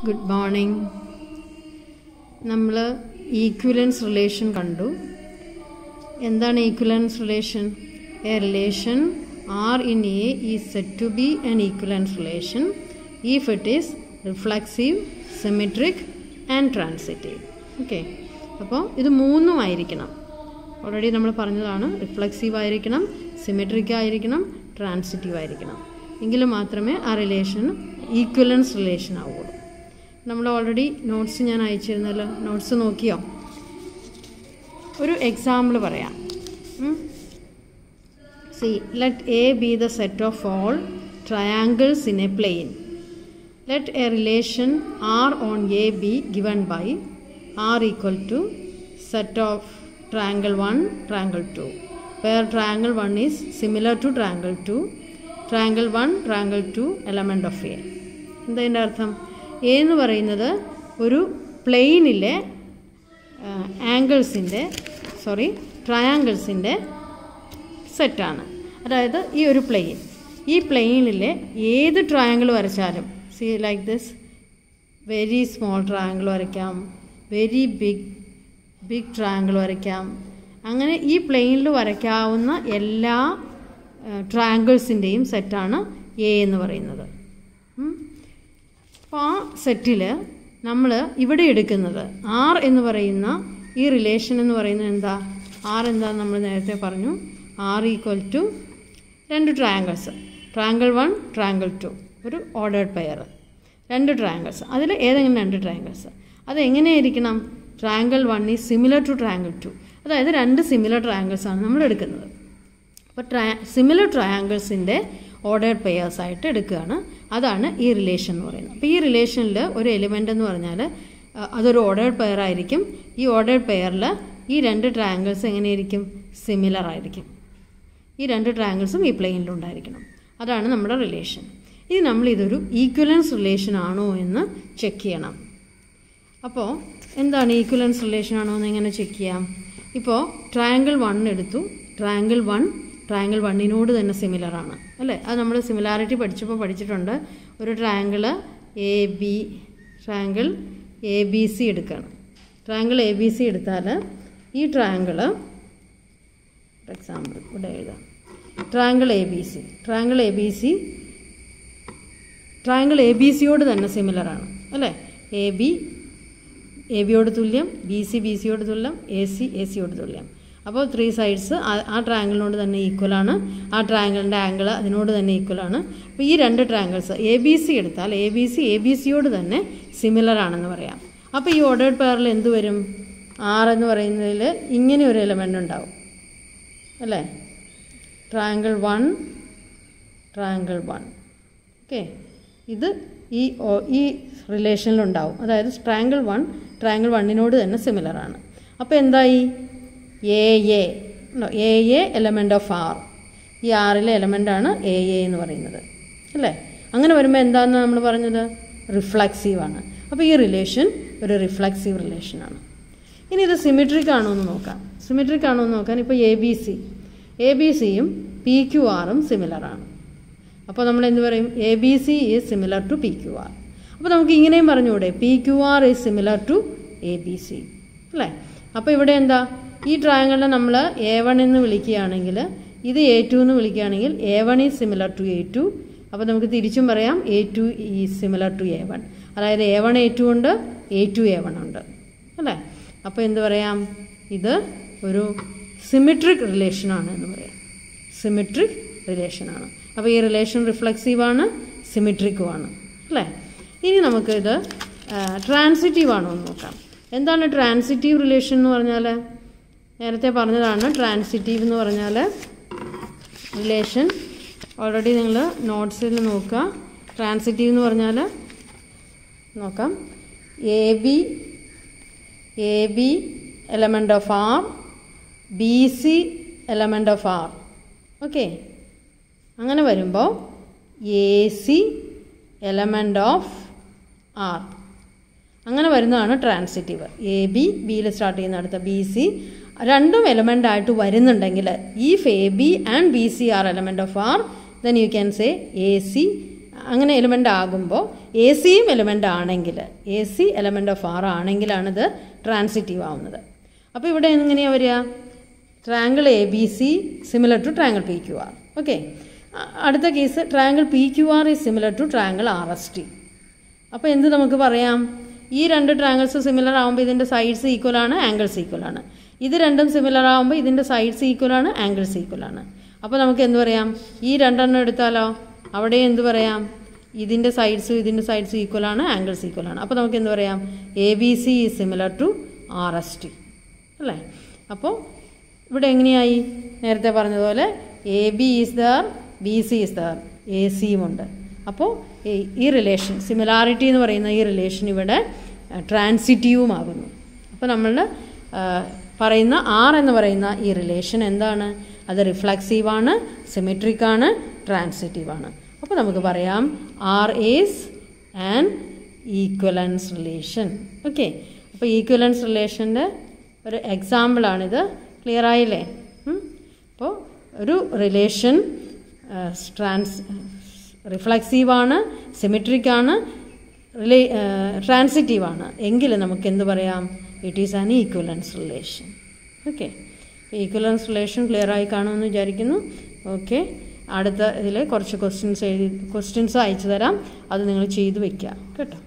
good morning നമ്മൾ equivalence relation കണ്ടു എന്താണ് equivalence relation a relation R in A ഈ set to B an equivalence relation if it is reflexive symmetric and transitive okay അപ്പോൾ ഇത് മൂന്നും ആയിരിക്കണം already നമ്മൾ പറഞ്ഞതാണ് റിഫ്ലക്സീവ് ആയിരിക്കണം സിമെട്രിക് ആയിരിക്കണം ട്രാൻസിറ്റീവ് ആയിരിക്കണം എങ്കിൽ മാത്രമേ ആ റിലേഷൻ ഈക്വലൻസ് റിലേഷൻ ആവുള്ളൂ നമ്മൾ ഓൾറെഡി നോട്ട്സ് ഞാൻ അയച്ചിരുന്നല്ലോ നോട്ട്സ് നോക്കിയോ ഒരു എക്സാമ്പിൾ പറയാം see let A be the set of all triangles in a plane let a relation R on A be given by R equal to set of triangle 1 triangle 2 where triangle 1 is similar to triangle 2 triangle 1 triangle 2 element of a എന്താ അതിൻ്റെ അർത്ഥം A എന്ന് പറയുന്നത് ഒരു പ്ലെയിനിലെ ആംഗിൾസിൻ്റെ sorry ട്രയാങ്കിൾസിൻ്റെ സെറ്റാണ് അതായത് ഈ ഒരു പ്ലെയിൻ ഈ പ്ലെയിനിലെ ഏത് ട്രയാങ്കിൾ വരച്ചാലും see like this very small triangle വരയ്ക്കാം വെരി ബിഗ് ബിഗ് ട്രയാങ്കിൾ വരയ്ക്കാം അങ്ങനെ ഈ പ്ലെയിനിൽ വരയ്ക്കാവുന്ന എല്ലാ ട്രയാങ്കിൾസിൻ്റെയും സെറ്റാണ് എ എന്ന് പറയുന്നത് അപ്പോൾ ആ സെറ്റിൽ നമ്മൾ ഇവിടെ എടുക്കുന്നത് ആർ എന്ന് പറയുന്ന ഈ റിലേഷൻ എന്ന് പറയുന്നത് എന്താ ആർ എന്താന്ന് നമ്മൾ നേരത്തെ പറഞ്ഞു ആർ ഈക്വൽ ടു രണ്ട് triangles triangle one triangle two ഒരു ഓർഡേഡ് പെയർ രണ്ട് ട്രയാങ്കിൾസ് അതിൽ ഏതെങ്കിലും രണ്ട് ട്രയാങ്കിൾസ് അത് എങ്ങനെയായിരിക്കണം triangle one is similar to triangle two അതായത് രണ്ട് സിമിലർ ട്രയാങ്കിൾസ് ആണ് നമ്മൾ എടുക്കുന്നത് അപ്പോൾ ട്രയാ സിമിലർ ട്രയാങ്കിൾസിൻ്റെ ഓർഡേഡ് പെയേഴ്സ് ആയിട്ട് എടുക്കുകയാണ് അതാണ് ഈ റിലേഷൻ എന്ന് പറയുന്നത് അപ്പോൾ ഈ റിലേഷനിൽ ഒരു എലിമെൻ്റ് എന്ന് പറഞ്ഞാൽ അതൊരു ഓർഡേഡ് പെയർ ആയിരിക്കും ഈ ഓർഡേഡ് പെയറിൽ ഈ രണ്ട് ട്രയാങ്കിൾസ് എങ്ങനെയായിരിക്കും സിമിലർ ആയിരിക്കും ഈ രണ്ട് ട്രയാങ്കിൾസും ഈ പ്ലെയിനിലുണ്ടായിരിക്കണം അതാണ് നമ്മുടെ റിലേഷൻ ഇനി നമ്മൾ ഇതൊരു ഈക്വലൻസ് റിലേഷൻ ആണോ എന്ന് ചെക്ക് ചെയ്യണം അപ്പോൾ എന്താണ് ഈക്വലൻസ് റിലേഷൻ ആണോ എന്ന് എങ്ങനെ ചെക്ക് ചെയ്യാം ഇപ്പോൾ ട്രയാങ്കിൾ വൺ എടുത്തു ട്രയാങ്കിൾ വൺ ട്രയാങ്കിൾ വണ്ണിനോട് തന്നെ സിമിലർ ആണ് അല്ലേ അത് നമ്മൾ സിമിലാരിറ്റി പഠിച്ചപ്പോൾ പഠിച്ചിട്ടുണ്ട് ഒരു triangle A B triangle A B C എടുക്കണം ട്രയാങ്കിൾ എ ബി സി എടുത്താൽ ഈ ട്രയാങ്കിൾ ഫോർ എക്സാമ്പിൾ ഇവിടെ എഴുതാം triangle A B C triangle A B C triangle A B സിയോട് തന്നെ സിമിലറാണ് അല്ലേ എ ബി എ ബിയോട് തുല്യം ബി സി ബി സിയോട് തുല്യം എ സി എ സിയോട് തുല്യം അപ്പോൾ ത്രീ സൈഡ്സ് ആ ട്രയാങ്കിളിനോട് തന്നെ ഈക്വലാണ് ആ ട്രയാങ്കിളിൻ്റെ ആംഗിൾ അതിനോട് തന്നെ ഈക്വലാണ് അപ്പോൾ ഈ രണ്ട് ട്രയാങ്കിൾസ് എ ബി സി എടുത്താൽ A B C A B സിയോട് തന്നെ സിമിലർ ആണെന്ന് പറയാം അപ്പോൾ ഈ ഓർഡേഡ് പെയറിൽ എന്ത് വരും ആർ എന്ന് പറയുന്നതിൽ ഇങ്ങനെ ഒരു എലമെൻ്റ് ഉണ്ടാവും അല്ലേ triangle one triangle one okay ഇത് ഈ ഈ റിലേഷനിലുണ്ടാവും അതായത് ട്രയാങ്കിൾ വൺ ട്രയാങ്കിൾ വണ്ണിനോട് തന്നെ സിമിലർ ആണ് അപ്പോൾ എന്തായി A A A A element of R ഈ ആറിലെ എലമെൻ്റാണ് എ എ എന്ന് പറയുന്നത് അല്ലേ അങ്ങനെ വരുമ്പോൾ എന്താണെന്ന് നമ്മൾ പറഞ്ഞത് റിഫ്ലക്സീവ് ആണ് അപ്പോൾ ഈ റിലേഷൻ ഒരു റിഫ്ലക്സീവ് റിലേഷനാണ് ഇനി ഇത് സിമിട്രിക് ആണോ എന്ന് നോക്കാം സിമിട്രിക് ആണോ എന്ന് നോക്കാൻ ഇപ്പോൾ A B C A B സിയും പി ക്യു ആറും സിമിലറാണ് അപ്പോൾ നമ്മൾ എന്ത് പറയും A B C is similar to P Q R അപ്പോൾ നമുക്ക് ഇങ്ങനെയും പറഞ്ഞുകൂടെ P Q R is similar to A B C അല്ലേ അപ്പോൾ ഇവിടെ എന്താ ഈ ട്രയാങ്കിളിനെ നമ്മൾ എ വൺ എന്ന് വിളിക്കുകയാണെങ്കിൽ ഇത് എ ടു എന്ന് വിളിക്കുകയാണെങ്കിൽ A one is similar to A two അപ്പോൾ നമുക്ക് തിരിച്ചും പറയാം A two is similar to A one അതായത് എ വൺ എ ടു ഉണ്ട് എ ടു എ വൺ ഉണ്ട് അല്ലേ അപ്പോൾ എന്ത് പറയാം ഇത് ഒരു സിമിട്രിക് റിലേഷനാണ് എന്ന് പറയാം സിമിട്രിക് റിലേഷനാണ് അപ്പോൾ ഈ റിലേഷൻ റിഫ്ലക്സീവാണ് സിമിട്രിക്കുമാണ് അല്ലേ ഇനി നമുക്കിത് ട്രാൻസിറ്റീവ് ആണോ എന്ന് നോക്കാം എന്താണ് ട്രാൻസിറ്റീവ് റിലേഷൻ എന്ന് പറഞ്ഞാൽ നേരത്തെ പറഞ്ഞതാണ് ട്രാൻസിറ്റീവ് എന്ന് പറഞ്ഞാൽ റിലേഷൻ ഓൾറെഡി നിങ്ങൾ നോട്ട്സിൽ നോക്കുക ട്രാൻസിറ്റീവ് എന്ന് പറഞ്ഞാൽ നോക്കാം A B A B element of R B C element of R okay അങ്ങനെ വരുമ്പോൾ A C element of R അങ്ങനെ വരുന്നതാണ് ട്രാൻസിറ്റീവ് എ ബി ബിയിൽ സ്റ്റാർട്ട് ചെയ്യുന്ന അടുത്ത ബി സി രണ്ടും എലമെൻ്റ് ആയിട്ട് വരുന്നുണ്ടെങ്കിൽ if A B and B C are element of R then you can say A C അങ്ങനെ എലിമെൻ്റ് ആകുമ്പോൾ എ സിയും എലിമെൻ്റ് ആണെങ്കിൽ A C element of R ആണെങ്കിലാണിത് ട്രാൻസിറ്റീവ് ആവുന്നത് അപ്പോൾ ഇവിടെ എങ്ങനെയാണ് വരിക triangle A B C similar to triangle P Q R okay അടുത്ത case triangle P Q R is similar to triangle R S T അപ്പോൾ എന്ത് നമുക്ക് പറയാം ഈ രണ്ട് ട്രാങ്കിൾസ് സിമിലർ ആകുമ്പോൾ ഇതിൻ്റെ സൈഡ്സ് ഈക്വൽ ആണ് ആംഗിൾസ് ഈക്വൽ ആണ് ഇത് രണ്ടും സിമിലർ ആകുമ്പോൾ ഇതിൻ്റെ സൈഡ്സ് ഈക്വൽ ആണ് ആംഗിൾസ് ഈക്വൽ ആണ് അപ്പോൾ നമുക്ക് എന്ത് പറയാം ഈ രണ്ടെണ്ണം എടുത്താലോ അവിടെ എന്ത് പറയാം ഇതിൻ്റെ സൈഡ്സും ഇതിൻ്റെ സൈഡ്സും ഈക്വൽ ആണ് ആംഗിൾസ് ഈക്വൽ ആണ് അപ്പോൾ നമുക്ക് എന്ത് പറയാം A B C is similar to R S T അല്ലേ അപ്പോൾ ഇവിടെ എങ്ങനെയായി നേരത്തെ പറഞ്ഞതുപോലെ A B is there B C is there A സിയും ഉണ്ട് അപ്പോൾ ഈ റിലേഷൻ സിമിലാരിറ്റി എന്ന് പറയുന്ന ഈ റിലേഷൻ ഇവിടെ ട്രാൻസിറ്റീവുമാകുന്നു അപ്പോൾ നമ്മൾ പറയുന്ന ആർ എന്ന് പറയുന്ന ഈ റിലേഷൻ എന്താണ് അത് റിഫ്ലക്സീവാണ് സിമെട്രിക്കാണ് ട്രാൻസിറ്റീവാണ് അപ്പോൾ നമുക്ക് പറയാം R is and equivalence relation okay അപ്പോൾ ഈക്വലൻസ് റിലേഷൻ്റെ ഒരു എക്സാമ്പിളാണിത് ക്ലിയർ ആയില്ലേ അപ്പോൾ ഒരു റിലേഷൻ ട്രാൻസ് റിഫ്ലക്സീവാണ് സിമെട്രിക്കാണ് റിലേ ട്രാൻസിറ്റീവാണ് എങ്കിൽ നമുക്ക് എന്ത് പറയാം it is an equivalence relation okay equivalence relation clear ആയി കാണുമെന്ന് വിചാരിക്കുന്നു ഓക്കെ അടുത്ത ഇതിൽ കുറച്ച് ക്വസ്റ്റ്യൻസ് എഴുതി ക്വസ്റ്റ്യൻസ് അയച്ചു തരാം അത് നിങ്ങൾ ചെയ്തു വയ്ക്കുക കേട്ടോ